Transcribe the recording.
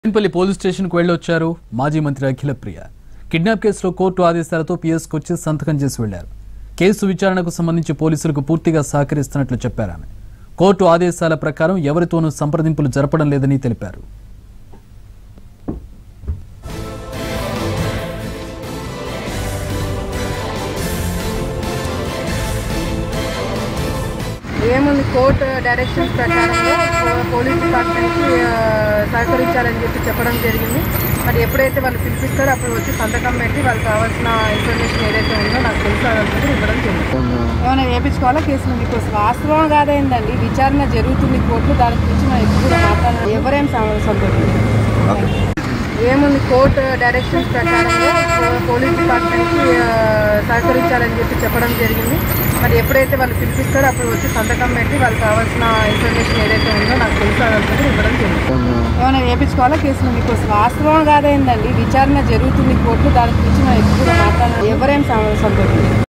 బెంపల్లి police స్టేషన్కు వెళ్ళొచ్చారు మాజీ మంత్రి అఖిలప్రియ కిడ్నాప్ కేసులో కోర్టు ఆదేశాలతో పిఎస్కి వచ్చి సంతకం చేసి వెళ్లారు కేసు విచారణకు సంబంధించి పోలీసులకు పూర్తిగా సహకరిస్తున్నట్లు చెప్పారు ఆమె కోర్టు ఆదేశాల ప్రకారం ఎవరితోనూ సంప్రదింపులు జరపడం లేదని తెలిపారు ఏముంది కోర్టు డైరెక్షన్స్ ప్రకారంగా పో- పోలీస్ డిపార్ట్మెంట్కి ఆ, సహకరించాలని చెప్పి చెప్పడం జరిగింది మరి ఎప్పుడైతే వాళ్ళు పిలిపిస్తారో అప్పుడు వచ్చి సంతకం పెట్టి వాళ్ళకి కావాల్సిన ఇన్ఫర్మేషన్ ఏదైతే ఉందో నాకు తెలుసు అదంతా ఇవ్వడం జరుగుతుంది ఏమైనా వేయించుకోవాలా కేసులు మీకోసం వాస్తవం కాదేందండి విచారణ జరుగుతుంది కోర్టు దాని గురించి మనం ఎక్కువ మాట్లాడాలి ఎవరేం సంతోషం ఏముంది కోర్టు డైరెక్షన్స్ ప్రకారంగా పో- పోలీస్ డిపార్ట్మెంట్కి ఆ, సహకరించాలని చెప్పి చెప్పడం జరిగింది మరి ఎప్పుడైతే వాళ్ళు పిలిపిస్తారో అప్పుడు వచ్చి సంతకం పెట్టి వాళ్ళకి కావాల్సిన ఇన్ఫర్మేషన్ ఏదైతే ఉందో నాకు తెలుసు అదంతా ఇవ్వడం జరుగుతుంది ఏమైనా వేయించుకోవాలా కేసులు మీకోసం వాస్తవం కాదేందండి విచారణ జరుగుతుంది కోర్టు దాని గురించి మనం ఎక్కువ మాట్లాడాలి ఎవరేం సంతోషం